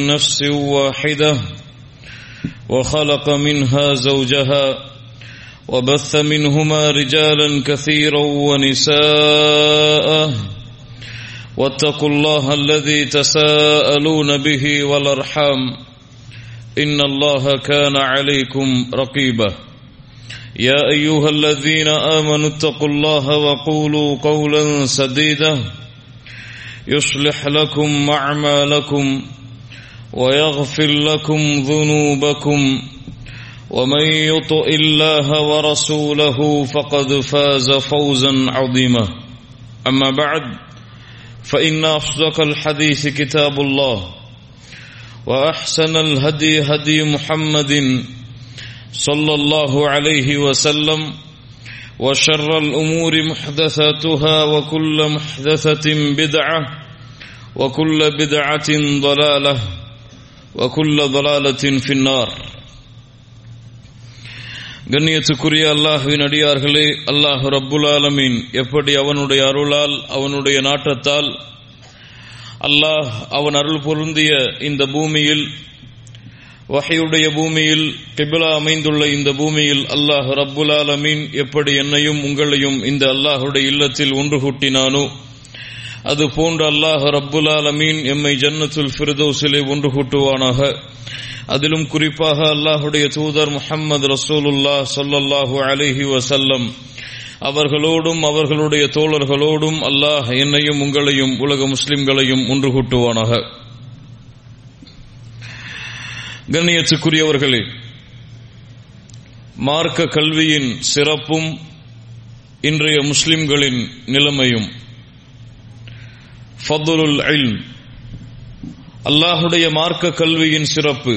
نفس واحدة وخلق منها زوجها وبث منهما رجالا كثيرا ونساء واتقوا الله الذي تساءلون به والارحام ان الله كان عليكم رقيبا يا ايها الذين امنوا اتقوا الله وقولوا قولا سديدا يصلح لكم اعمالكم ويغفر لكم ذنوبكم ومن يطع الله ورسوله فقد فاز فوزا عظيما اما بعد فان اصدق الحديث كتاب الله واحسن الهدي هدي محمد صلى الله عليه وسلم وشر الامور محدثاتها وكل محدثه بدعه وكل بدعه ضلاله وكل ضلاله في النار கண்ணியத்துக்குரிய அல்லாஹுவின் அடியார்களே அல்லாஹ் ரப்புல் ஆலமீன் எப்படி அவனுடைய அருளால் அவனுடைய நாட்டத்தால் அல்லாஹ் அவன் அருள் பொருந்திய இந்த பூமியில் வகையுடைய பூமியில் கிபிலா அமைந்துள்ள இந்த பூமியில் அல்லாஹ் ரப்புல் ஆலமீன் எப்படி என்னையும் உங்களையும் இந்த அல்லாஹுடைய இல்லத்தில் ஒன்று கூட்டினானோ அது போன்ற அல்லாஹ் ரப்புல் ஆலமீன் எம்மை ஜன்னத்துல் ஃபிர்தௌசிலே ஒன்று கூட்டுவானாக அதிலும் குறிப்பாக அல்லாஹுடைய தூதர் முஹம்மது ரசூலுல்லா சொல்லல்லாஹு அலிஹி வசல்லம் அவர்களோடும் அவர்களுடைய தோழர்களோடும் அல்லாஹ் என்னையும் உங்களையும் உலக முஸ்லிம்களையும் ஒன்று கூட்டுவானாக கண்ணியத்துக்குரியவர்களே மார்க்க கல்வியின் சிறப்பும் இன்றைய முஸ்லிம்களின் நிலைமையும் ஃபதுலுல் இல்ம் அல்லாஹுடைய மார்க்க கல்வியின் சிறப்பு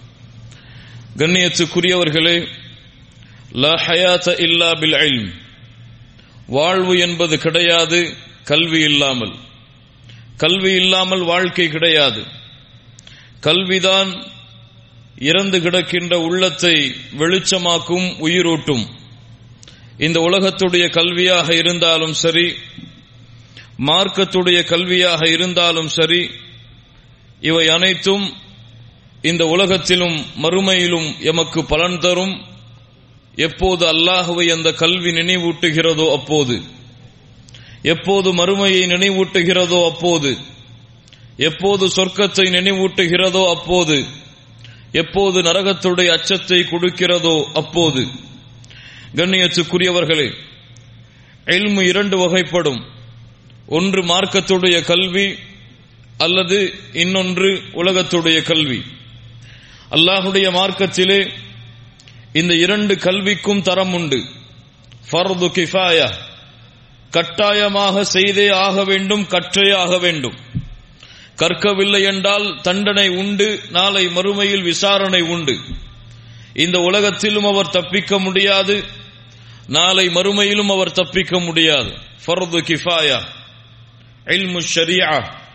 கண்ணியத்துக்குரியவர்களே லா ஹயாத்த இல்லா பில் இல்ம் வாழ்வு என்பது கிடையாது கல்வி இல்லாமல் கல்வி இல்லாமல் வாழ்க்கை கிடையாது கல்விதான் இறந்து கிடக்கின்ற உள்ளத்தை வெளிச்சமாக்கும் உயிரூட்டும் இந்த உலகத்துடைய கல்வியாக இருந்தாலும் சரி மார்க்கத்துடைய கல்வியாக இருந்தாலும் சரி இவை அனைத்தும் இந்த உலகத்திலும் மறுமையிலும் எமக்கு பலன் தரும் எப்போது அல்லாஹுவை அந்த கல்வி நினைவூட்டுகிறதோ அப்போது எப்போது மறுமையை நினைவூட்டுகிறதோ அப்போது எப்போது சொர்க்கத்தை நினைவூட்டுகிறதோ அப்போது எப்போது நரகத்துடைய அச்சத்தை கொடுக்கிறதோ அப்போது கண்ணியத்துக்குரியவர்களே எல்மு இரண்டு வகைப்படும் ஒன்று மார்க்கத்துடைய கல்வி அல்லது இன்னொன்று உலகத்துடைய கல்வி அல்லாஹுடைய மார்க்கத்திலே இந்த இரண்டு கல்விக்கும் தரம் உண்டு ஃபர்து கிஃபாயா கட்டாயமாக செய்தே ஆக வேண்டும் கற்றே ஆக வேண்டும் கற்கவில்லை என்றால் தண்டனை உண்டு நாளை மறுமையில் விசாரணை உண்டு இந்த உலகத்திலும் அவர் தப்பிக்க முடியாது நாளை மறுமையிலும் அவர் தப்பிக்க முடியாது ஃபர்து கிஃபாயா இல்மு ஷரியா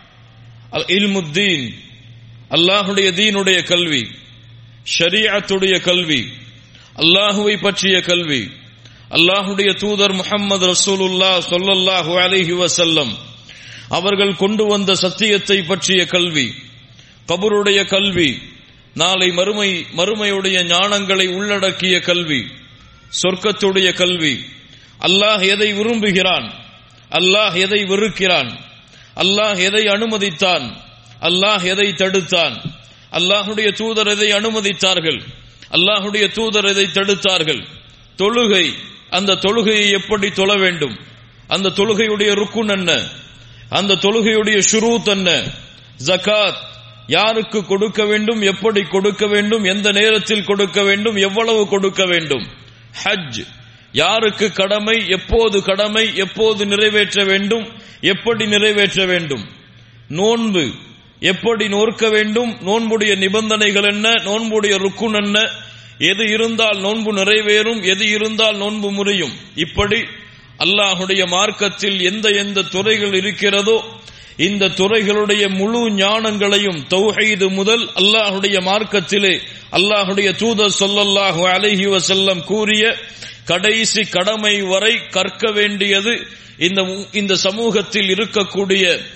இல்முத்தீன் அல்லாஹுடைய தீனுடைய கல்வி ஷரியாத்துடைய கல்வி அல்லாஹுவை பற்றிய கல்வி அல்லாஹுடைய தூதர் முகமது ரசூலுல்லா சொல்லல்லாஹு அலிஹி வசல்லம் அவர்கள் கொண்டு வந்த சத்தியத்தை பற்றிய கல்வி கபருடைய கல்வி நாளை மறுமை மறுமையுடைய ஞானங்களை உள்ளடக்கிய கல்வி சொர்க்கத்துடைய கல்வி அல்லாஹ் எதை விரும்புகிறான் அல்லாஹ் எதை வெறுக்கிறான் அல்லாஹ் எதை அனுமதித்தான் அல்லாஹ் எதை தடுத்தான் அல்லாஹுடைய தூதர் எதை அனுமதித்தார்கள் அல்லாஹுடைய தூதர் எதை தடுத்தார்கள் தொழுகை அந்த தொழுகையை எப்படி தொழ வேண்டும் அந்த தொழுகையுடைய ருக்குன் என்ன அந்த தொழுகையுடைய ஷுரூத் என்ன ஜகாத் யாருக்கு கொடுக்க வேண்டும் எப்படி கொடுக்க வேண்டும் எந்த நேரத்தில் கொடுக்க வேண்டும் எவ்வளவு கொடுக்க வேண்டும் ஹஜ் யாருக்கு கடமை எப்போது கடமை எப்போது நிறைவேற்ற வேண்டும் எப்படி நிறைவேற்ற வேண்டும் நோன்பு எப்படி நோர்க்க வேண்டும் நோன்புடைய நிபந்தனைகள் என்ன நோன்புடைய ருக்குன் என்ன எது இருந்தால் நோன்பு நிறைவேறும் எது இருந்தால் நோன்பு முறியும் இப்படி அல்லாஹுடைய மார்க்கத்தில் எந்த எந்த துறைகள் இருக்கிறதோ இந்த துறைகளுடைய முழு ஞானங்களையும் தௌஹீது முதல் அல்லாஹுடைய மார்க்கத்திலே அல்லாஹுடைய தூதர் சொல்லல்லாஹு அலைஹி வஸல்லம் கூறிய கடைசி கடமை வரை கற்க வேண்டியது இந்த இந்த சமூகத்தில் இருக்கக்கூடிய